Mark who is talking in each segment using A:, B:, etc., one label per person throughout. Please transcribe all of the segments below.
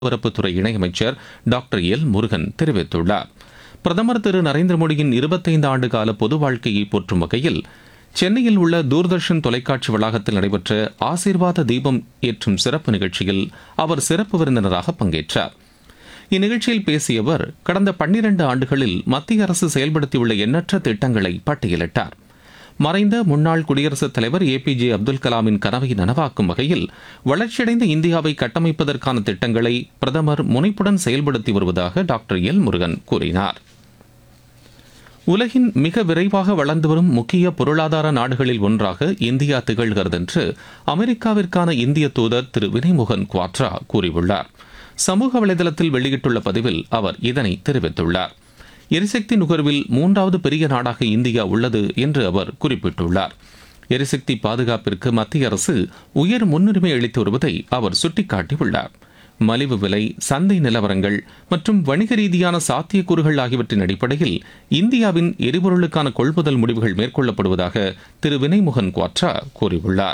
A: ஒலிபரப்புத்துறை இணையமைச்சர் doctor L Murugan தெரிவித்துள்ளார் பிரதமர் திரு நரேந்திர மோடியின் இருபத்தைந்து ஆண்டு கால பொது வாழ்க்கையை போற்றும் வகையில் சென்னையில் உள்ள தூர்தர்ஷன் தொலைக்காட்சி வளாகத்தில் நடைபெற்ற ஆசீர்வாத தீபம் ஏற்றும் சிறப்பு நிகழ்ச்சியில் அவர் சிறப்பு விருந்தினராக பங்கேற்றார் இந்நிகழ்ச்சியில் பேசிய அவர் கடந்த பன்னிரண்டு ஆண்டுகளில் மத்திய அரசு செயல்படுத்தியுள்ள எண்ணற்ற திட்டங்களை பட்டியலிட்டார் மறைந்த முன்னாள் குடியரசுத் தலைவர் ஏ பி ஜே அப்துல் கலாமின் கனவை நனவாக்கும் வகையில் வளர்ச்சியடைந்த இந்தியாவை கட்டமைப்பதற்கான திட்டங்களை பிரதமர் முனைப்புடன் செயல்படுத்தி வருவதாக டாக்டர் எல் முருகன் கூறினார் உலகின் மிக விரைவாக வளர்ந்து வரும் முக்கிய பொருளாதார நாடுகளில் ஒன்றாக இந்தியா திகழ்கிறது என்று அமெரிக்காவிற்கான இந்திய தூதர் திரு வினய்மோகன் குவாட்ரா கூறியுள்ளார் சமூக வலைதளத்தில் வெளியிட்டுள்ள பதிவில் அவர் இதனை தெரிவித்துள்ளார் எரிசக்தி நுகர்வில் மூன்றாவது பெரிய நாடாக இந்தியா உள்ளது என்று அவர் குறிப்பிட்டுள்ளார் எரிசக்தி பாதுகாப்பிற்கு மத்திய அரசு உயர் முன்னுரிமை அளித்து வருவதை அவர் சுட்டிக்காட்டியுள்ளார் மலிவு விலை சந்தை நிலவரங்கள் மற்றும் வணிக ரீதியான சாத்தியக்கூறுகள் ஆகியவற்றின் அடிப்படையில் இந்தியாவின் எரிபொருளுக்கான கொள்முதல் முடிவுகள் மேற்கொள்ளப்படுவதாக திரு வினய்மோகன் குவாட்ரா கூறியுள்ளார்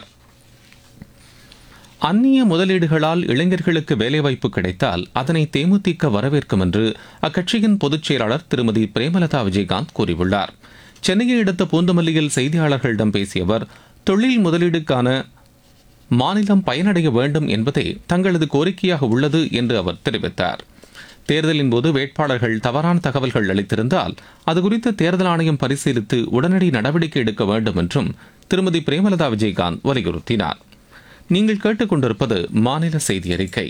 A: அந்நிய முதலீடுகளால் இளைஞர்களுக்கு வேலைவாய்ப்பு கிடைத்தால் அதனை தேமுதிக வரவேற்கும் என்று அக்கட்சியின் பொதுச் செயலாளர் திருமதி பிரேமலதா விஜயகாந்த் கூறியுள்ளார் சென்னையை அடுத்த பூந்தமல்லியில் செய்தியாளர்களிடம் பேசிய அவர் தொழில் முதலீடுக்கான மாநிலம் பயனடைய வேண்டும் என்பதே தங்களது கோரிக்கையாக உள்ளது என்று அவர் தெரிவித்தார் தேர்தலின் போது வேட்பாளர்கள் தவறான தகவல்கள் அளித்திருந்தால் அது குறித்து தேர்தல் ஆணையம் பரிசீலித்து உடனடி நடவடிக்கை எடுக்க வேண்டும் என்றும் திருமதி பிரேமலதா விஜயகாந்த் வலியுறுத்தினார் நீங்கள் கேட்டுக்கொண்டிருப்பது மாநில செய்தி அறிக்கை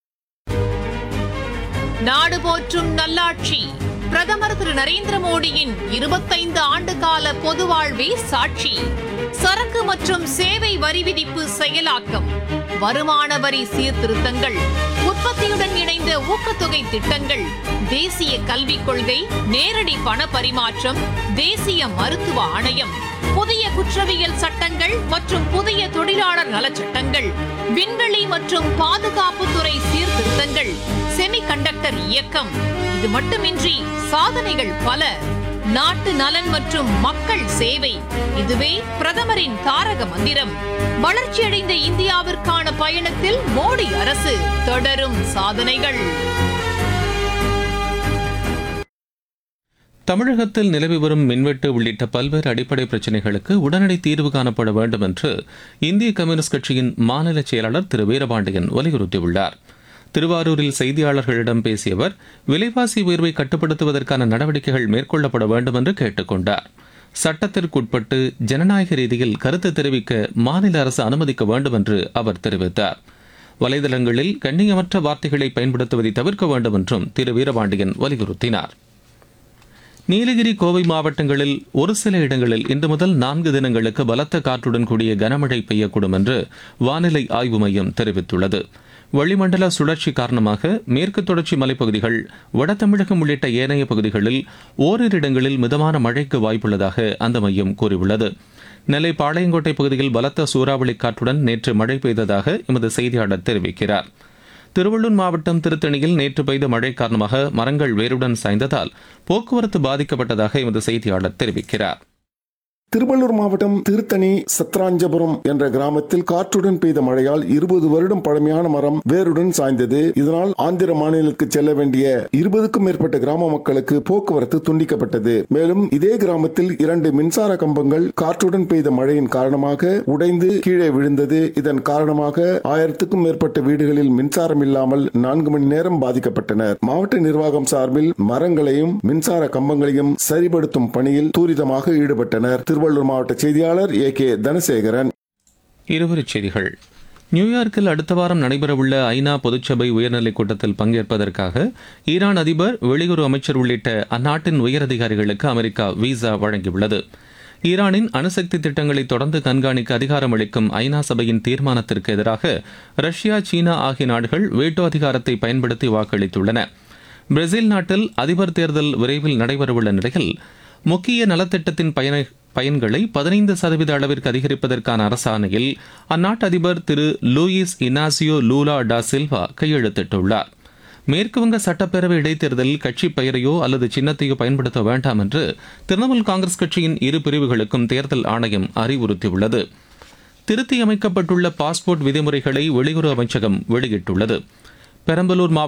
B: நாடு போற்றும் நல்லாட்சி பிரதமர் திரு நரேந்திர மோடியின் இருபத்தைந்து ஆண்டு கால பொது வாழ்வே சாட்சி சரக்கு மற்றும் சேவை வரி விதிப்பு செயலாக்கம் வருமான வரி சீர்திருத்தங்கள் உற்பத்தியுடன் இணைந்த ஊக்கத்தொகை திட்டங்கள் தேசிய கல்விக் கொள்கை நேரடி பண பரிமாற்றம் தேசிய மருத்துவ ஆணையம் புதிய குற்றவியல் சட்டங்கள் மற்றும் புதிய தொழிலாளர் நலச்சட்டங்கள் விண்வெளி மற்றும் பாதுகாப்புத்துறை சீர்திருத்தங்கள் செமிகண்டக்டர் இயக்கம் இது மட்டுமின்றி சாதனைகள் பல நாட்டு நலன் மற்றும் மக்கள் சேவை இதுவே பிரதமரின் தாரக மந்திரம் வளர்ச்சியடைந்த இந்தியாவிற்கான பயணத்தில் மோடி அரசு தொடரும் சாதனைகள்
A: தமிழகத்தில் நிலவி வரும் மின்வெட்டு உள்ளிட்ட பல்வேறு அடிப்படை பிரச்சினைகளுக்கு உடனடி தீர்வு காணப்பட வேண்டும் என்று இந்திய கம்யூனிஸ்ட் கட்சியின் மாநில செயலாளர் திரு வீரபாண்டியன் வலியுறுத்தியுள்ளார் திருவாரூரில் செய்தியாளர்களிடம் பேசிய அவர் விலைவாசி உயர்வை கட்டுப்படுத்துவதற்கான நடவடிக்கைகள் மேற்கொள்ளப்பட வேண்டும் என்று கேட்டுக் கொண்டார் சட்டத்திற்குட்பட்டு ஜனநாயக ரீதியில் கருத்து தெரிவிக்க மாநில அரசு அனுமதிக்க வேண்டும் என்று அவர் தெரிவித்தார் வலைதளங்களில் கண்ணியமற்ற வார்த்தைகளை பயன்படுத்துவதை தவிர்க்க வேண்டும் என்றும் திரு வீரபாண்டியன் வலியுறுத்தினார் நீலகிரி கோவை மாவட்டங்களில் ஒரு சில இடங்களில் இன்று முதல் நான்கு தினங்களுக்கு பலத்த காற்றுடன் கூடிய கனமழை பெய்யக்கூடும் என்று வானிலை ஆய்வு மையம் தெரிவித்துள்ளது வளிமண்டல சுழற்சி காரணமாக மேற்கு தொடர்ச்சி மலைப்பகுதிகள் வட தமிழகம் உள்ளிட்ட ஏனைய பகுதிகளில் ஓரிரு இடங்களில் மிதமான மழைக்கு வாய்ப்புள்ளதாக அந்த மையம் கூறியுள்ளது நெல்லை பாளையங்கோட்டை பகுதியில் பலத்த சூறாவளி காற்றுடன் நேற்று மழை பெய்ததாக எமது செய்தியாளர் தெரிவிக்கிறார் திருவள்ளூர் மாவட்டம் திருத்தணியில் நேற்று பெய்த மழை காரணமாக மரங்கள் வேருடன் சாய்ந்ததால் போக்குவரத்து பாதிக்கப்பட்டதாக எமது செய்தியாளர் தெரிவிக்கிறார்
C: திருவள்ளூர் மாவட்டம் திருத்தணி சத்ராஞ்சபுரம் என்ற கிராமத்தில் காற்றுடன் பெய்த மழையால் இருபது வருடம் பழமையான மரம் வேருடன் சாய்ந்தது இதனால் ஆந்திர மாநிலத்துக்கு செல்ல வேண்டிய இருபதுக்கும் மேற்பட்ட கிராம மக்களுக்கு போக்குவரத்து துண்டிக்கப்பட்டது மேலும் இதே கிராமத்தில் இரண்டு மின்சார கம்பங்கள் காற்றுடன் பெய்த மழையின் காரணமாக உடைந்து கீழே விழுந்தது இதன் காரணமாக ஆயிரத்துக்கும் மேற்பட்ட வீடுகளில் மின்சாரம் இல்லாமல் நான்கு மணி நேரம் பாதிக்கப்பட்டனர் மாவட்ட நிர்வாகம் சார்பில் மரங்களையும் மின்சார கம்பங்களையும் சரிபடுத்தும் பணியில் துரிதமாக ஈடுபட்டனர் திருவள்ளூர் மாவட்ட செய்தியாளர் ஏ கே தனசேகரன்
A: இருவரிச் செய்திகள் நியூயார்க்கில் அடுத்த வாரம் நடைபெறவுள்ள ஐநா பொதுச்சபை உயர்நிலைக் கூட்டத்தில் பங்கேற்பதற்காக ஈரான் அதிபர் வெளியுறவு அமைச்சர் உள்ளிட்ட அந்நாட்டின் உயரதிகாரிகளுக்கு அமெரிக்கா விசா வழங்கியுள்ளது ஈரானின் அணுசக்தி திட்டங்களை தொடர்ந்து கண்காணிக்க அதிகாரம் அளிக்கும் ஐநா சபையின் தீர்மானத்திற்கு எதிராக ரஷ்யா சீனா ஆகிய நாடுகள் வேட்டோ அதிகாரத்தை பயன்படுத்தி வாக்களித்துள்ளன பிரேசில் நாட்டில் அதிபர் தேர்தல் விரைவில் நடைபெறவுள்ள நிலையில் முக்கிய நலத்திட்டத்தின் பயன பயன்களை பதினைந்து சதவீத அளவிற்கு அதிகரிப்பதற்கான அரசாணையில் அந்நாட்டு அதிபர் திரு லூயிஸ் இனாசியோ லூலா டா சில்வா கையெழுத்திட்டுள்ளார் மேற்குவங்க சட்டப்பேரவை இடைத்தேர்தலில் கட்சி பெயரையோ அல்லது சின்னத்தையோ பயன்படுத்த வேண்டாம் என்று திரிணாமுல் காங்கிரஸ் கட்சியின் இரு பிரிவுகளுக்கும் தேர்தல் ஆணையம் அறிவுறுத்தியுள்ளது திருத்தி அமைக்கப்பட்டுள்ள பாஸ்போர்ட் விதிமுறைகளை வெளியுறவு அமைச்சகம் வெளியிட்டுள்ளது பெரம்பலூர் மாவட்ட